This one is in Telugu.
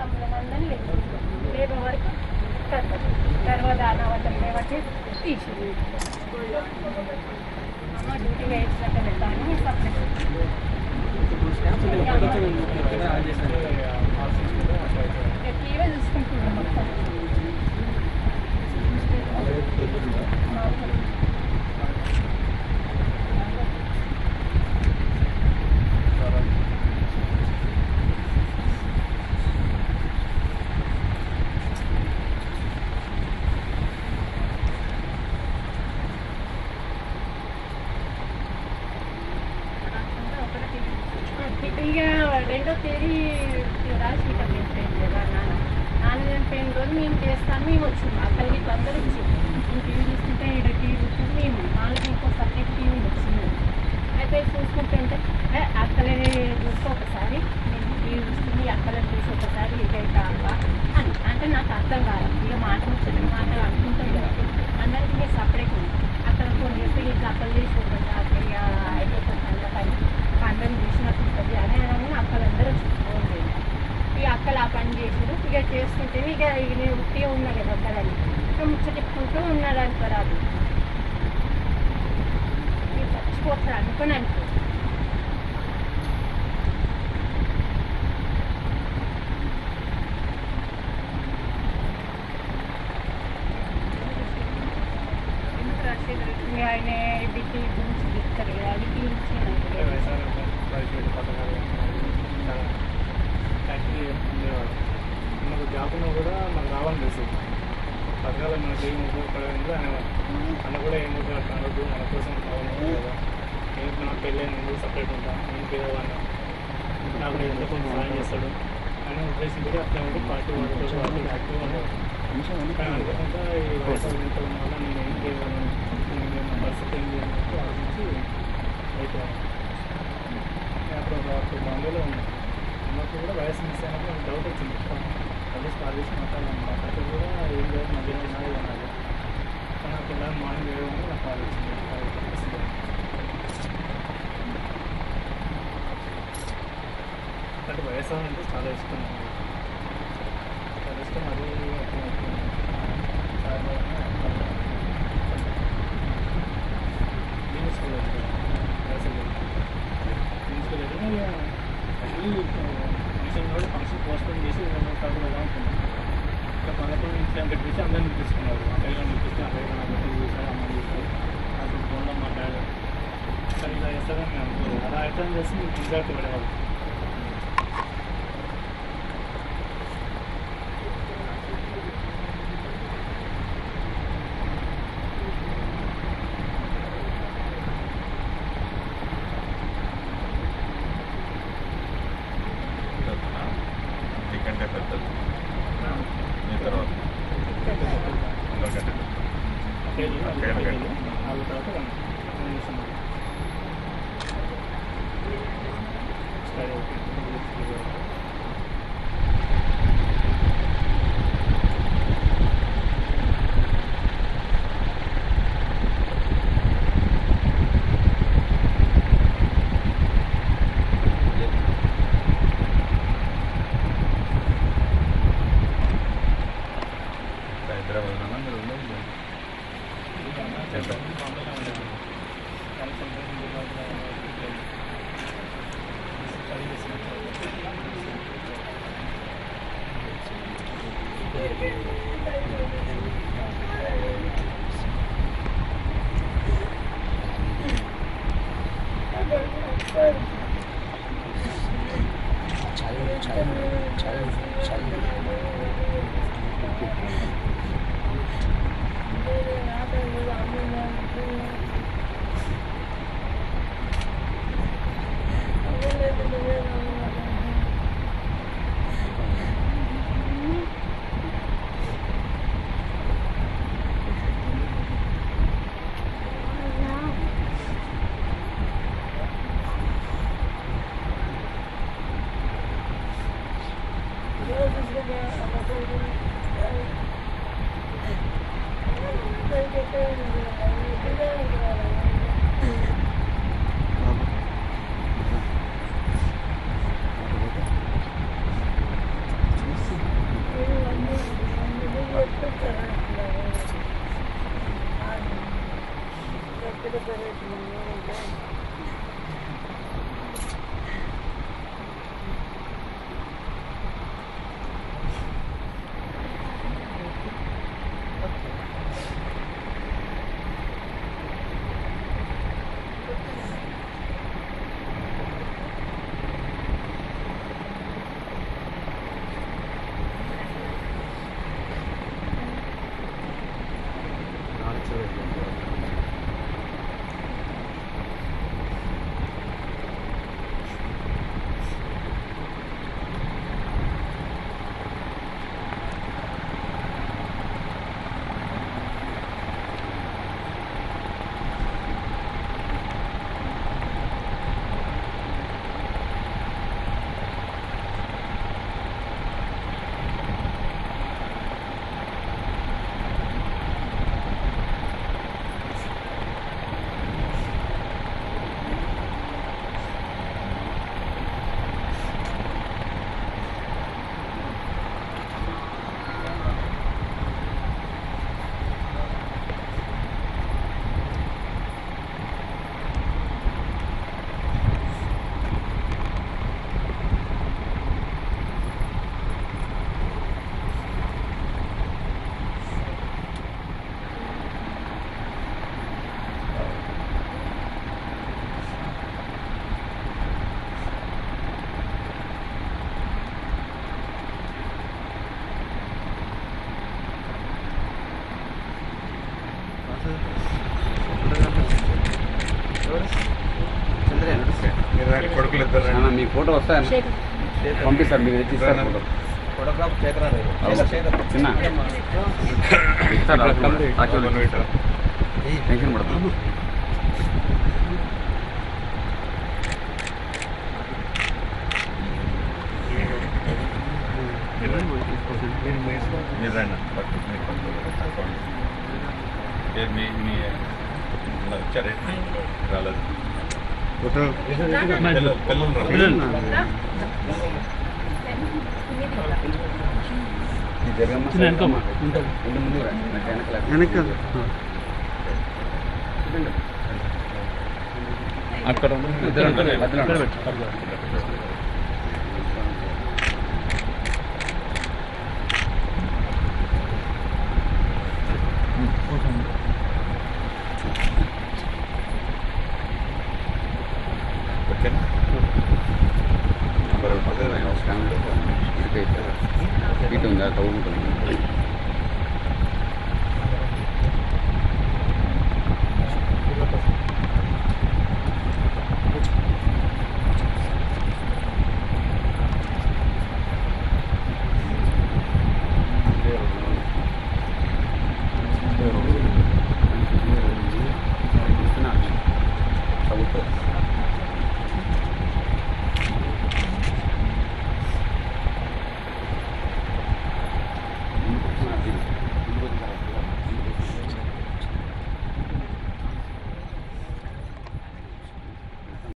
తమ్ముళ్ళందరినీ లేబర్ వరకు కడతారు తర్వాత అనవతం లేవట్టి తీసి అమ్మ డ్యూటీ వేసినట్టు వెళ్తాను సపరేట్ టీవీ చూసుకుంటున్నాం మొత్తం ఇక రెండో తేదీ రాసి చనిపోయింది మా నాన్న నాన్న చనిపోయిన రోజు మేము చేస్తాను మేము వచ్చింది అక్కడ వీళ్ళు అందరూ వచ్చింది మేము టీవీ చూస్తుంటే ఇక్కడ టీవీ చూస్తుంటే మేము వాళ్ళకి ఇంకో సబ్జెక్ట్ టీవీ వచ్చింది అయితే చూసుకుంటుంటే "ఏ, అక్కలే చూస్తే ఒకసారి నేను టీవీ చూస్తుంది అక్కలే చూసి ఒకసారి ఇదైతే అవ్వ అని అంటే నాకు అర్థం కాదు ఇక మాట వచ్చింది మాట అనుకుంటాం కదా అందరికి ఇంకా సపరేట్ ఉంది అక్కడ ఫోన్ చేస్తే ఇక అక్కలు చేసి ఉంటుంది అక్కడ ఇక అయిపోతుంది పని పండుగ చేసినట్టు ఉంటుంది అని అనగానే అక్కలందరూ చూసుకోండి ఈ అక్కలు ఆ పని చేసారు ఇక చేసుకుంటే ఇక ఇక నేను ఉట్టిగా ఉన్నా కదా ఒక్కదాన్ని ఇక ముచ్చట చెప్పుకుంటూ ఉన్నారు అనుకోరాదు ఇక చచ్చిపోతారు అనుకుని అనుకో ఇక ఆయన డిగ్రీ గురించి చెప్తారు కదా అది గురించి మనకు జాబును కూడా మనకు రావాలని తెలుసు పథకాలు మనకి ఏం ఉపయోగపడేది అనేవాళ్ళు అన్న కూడా ఏం ఉపయోగపడదు మన కోసం కావాలి కదా నేను నా పెళ్ళి నేను సపరేట్ ఉంటాను నేను పేదవాడిని నాకు ఎంత కొంచెం సాయం చేస్తాడు అని ఉద్దేశించి అట్లా ఉండి పార్టీ వాళ్ళతో పార్టీ యాక్టివ్ ఉండేవాడు కానీ అనుకోకుండా ఈ వయసు ఇంతలో వల్ల నేను ఏం చేయగలను నేను నా పరిస్థితి ఏంటి అని చెప్పి ఆలోచించి అయిపోయాను అప్పుడు ఒక బాంబేలో ఉన్నాను ఉన్నప్పుడు కూడా వయసు మిస్ అయినప్పుడు నాకు డౌట్ వచ్చింది కలిసి కాల్ చేసి మాట్లాడాను మాట్లాడితే కూడా ఏం లేదు మధ్యలో ఉన్నది అన్నారు కానీ నాకు ఇలా మార్నింగ్ వేయడం నాకు కాల్ వచ్చింది అది తెలిసింది. అంటే వయసు అంటే చాలా ఇష్టం నాకు. చాలా ఇష్టం అది చాలా దీని స్కూల్ వయసు ప్రిన్సిపల్ అయితే అసలు ఫంక్షన్ కూడా ఫంక్షన్ పోస్ట్పోన్ చేసి కాకుండా అనుకున్నాను ఇంకా పదకొండు నుంచి అని పెట్టేసి అందరిని పిలుచుకున్నారు అక్కడిగా పిలిపిస్తే అక్కడిగా నాకు పెట్టి చూసారు అమ్మ చూసారు నాకు ఫోన్లో మాట్లాడారు సరే ఇలా చేస్తారని నేను అనుకోలేదు అలా అయితే చేసి మీకు ఇంజాగ్రత్త పడేవాళ్ళు నీకంటే పెద్దది నీ తర్వాత అందరికంటే అక్కడికి ఓకే, ఓకే. వెళ్ళి వాళ్ళ తర్వాత నేను చేసాను సరే ఓకే హైదరాబాద్ అన్నా మీరు ఉండదు చెప్పండి చూసి ఫోటో వస్తాయన్న శేఖర్ పంపిస్తారు మీకు తెచ్చి ఇస్తారు ఫోటో ఫోటోగ్రాఫ్ శేఖరా చిన్న ఇస్తారు యాక్చువల్లీ టెన్షన్ పడుతుంది మీరు రండి పట్టు, మీరు పట్టు. తక్కువండి. ఏ మీ మీ ఇలా వచ్చారే రాలేదు పిల్లలు పిల్లలు రాలేదు. ఈ జరగమ్మ చిన్న వెనకమ్మ. ముందు ముందు రా. నాకు వెనకలా. అక్కడ ఇద్దరు ఉంటారు. మధ్యలో ఉంటారు. ఓకేనా స్కాన్ ఇటు ఉందా కౌలు ఉంటుంది